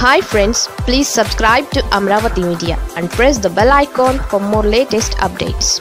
hi friends please subscribe to Amaravati media and press the bell icon for more latest updates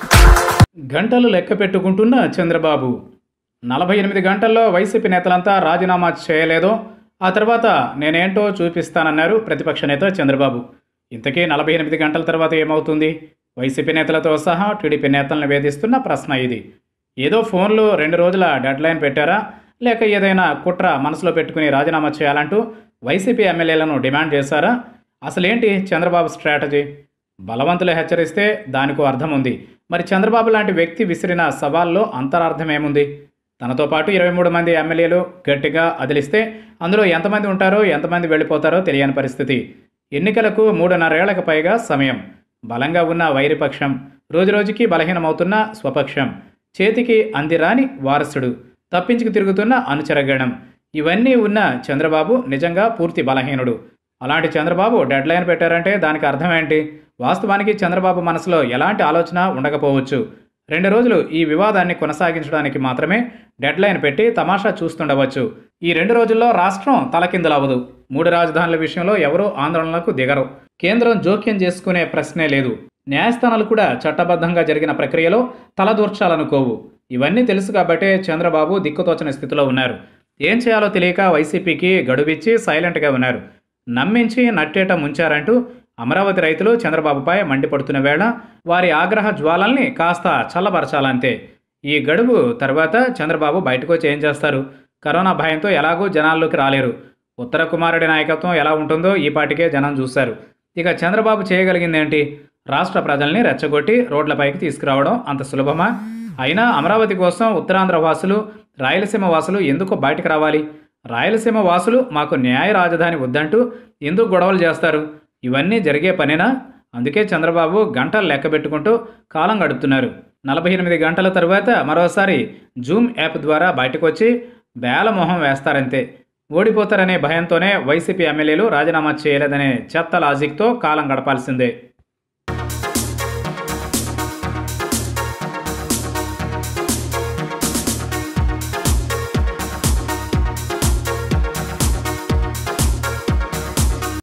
గంటలు లెక్క పెట్టుకుంటున్న చంద్రబాబు నలభై ఎనిమిది గంటల్లో వైసీపీ నేతలంతా రాజీనామా చేయలేదో ఆ తర్వాత నేనేంటో చూపిస్తానన్నారు ప్రతిపక్ష నేత చంద్రబాబు ఇంతకీ నలభై ఎనిమిది గంటల తర్వాత ఏమవుతుంది వైసీపీ నేతలతో సహా టీడీపీ నేతలను వేధిస్తున్న ప్రశ్న ఇది ఏదో ఫోన్లో రెండు రోజుల డెడ్లైన్ పెట్టారా లేక ఏదైనా కుట్ర మనసులో పెట్టుకుని రాజీనామా చేయాలంటూ వైసీపీ ఎమ్మెల్యేలను డిమాండ్ చేశారా అసలేంటి చంద్రబాబు స్ట్రాటజీ బలవంతులు హెచ్చరిస్తే దానికో అర్థం ఉంది మరి చంద్రబాబు లాంటి వ్యక్తి విసిరిన సవాల్లో అంతరార్థం ఏముంది తనతో పాటు ఇరవై మూడు మంది ఎమ్మెల్యేలు గట్టిగా అదిలిస్తే అందులో ఎంతమంది ఉంటారో ఎంతమంది వెళ్ళిపోతారో తెలియని పరిస్థితి ఎన్నికలకు మూడున్నరేళ్లకు పైగా సమయం బలంగా ఉన్న వైరిపక్షం రోజురోజుకి బలహీనమవుతున్న స్వపక్షం చేతికి అందిరాని వారసుడు తప్పించుకు తిరుగుతున్న అనుచరగణం ఇవన్నీ ఉన్న చంద్రబాబు నిజంగా పూర్తి బలహీనుడు అలాంటి చంద్రబాబు డెడ్ లైన్ పెట్టారంటే దానికి అర్థం ఏంటి వాస్తవానికి చంద్రబాబు మనసులో ఎలాంటి ఆలోచన ఉండకపోవచ్చు రెండు రోజులు ఈ వివాదాన్ని కొనసాగించడానికి మాత్రమే డెడ్ లైన్ పెట్టి తమాషా చూస్తుండవచ్చు ఈ రెండు రోజుల్లో రాష్ట్రం తలకిందులవ్వదు మూడు రాజధానుల విషయంలో ఎవరూ ఆందోళనలకు దిగరు కేంద్రం జోక్యం చేసుకునే ప్రశ్నే లేదు న్యాయస్థానాలు కూడా చట్టబద్ధంగా జరిగిన ప్రక్రియలో తలదూర్చాలనుకోవు ఇవన్నీ తెలుసు కాబట్టే చంద్రబాబు దిక్కుతోచని స్థితిలో ఉన్నారు ఏం చేయాలో తెలియక వైసీపీకి గడువిచ్చి సైలెంట్గా ఉన్నారు నమ్మించి నట్టేట ముంచారంటూ అమరావతి రైతులు చంద్రబాబుపై మండిపడుతున్న వేళ వారి ఆగ్రహ జ్వాలల్ని కాస్త చల్లబరచాలంతే ఈ గడువు తర్వాత చంద్రబాబు బయటకు వచ్చి ఏం చేస్తారు కరోనా భయంతో ఎలాగూ జనాల్లోకి రాలేరు ఉత్తర కుమారుడి నాయకత్వం ఎలా ఉంటుందో ఈ పాటికే జనం చూశారు ఇక చంద్రబాబు చేయగలిగింది ఏంటి రాష్ట్ర ప్రజల్ని రెచ్చగొట్టి రోడ్లపైకి తీసుకురావడం అంత సులభమా అయినా అమరావతి కోసం ఉత్తరాంధ్ర వాసులు రాయలసీమ వాసులు ఎందుకు బయటకు రావాలి రాయలసీమ వాసులు మాకు న్యాయ రాజధాని వద్దంటూ ఎందుకు గొడవలు చేస్తారు ఇవన్నీ జరిగే పనేనా అందుకే చంద్రబాబు గంటలు లెక్క పెట్టుకుంటూ కాలం గడుపుతున్నారు నలభై ఎనిమిది గంటల తరువాత మరోసారి జూమ్ యాప్ ద్వారా బయటకు వచ్చి బేలమొహం వేస్తారంతే ఓడిపోతారనే భయంతోనే వైసీపీ ఎమ్మెల్యేలు రాజీనామా చేయలేదనే చెత్త లాజిక్తో కాలం గడపాల్సిందే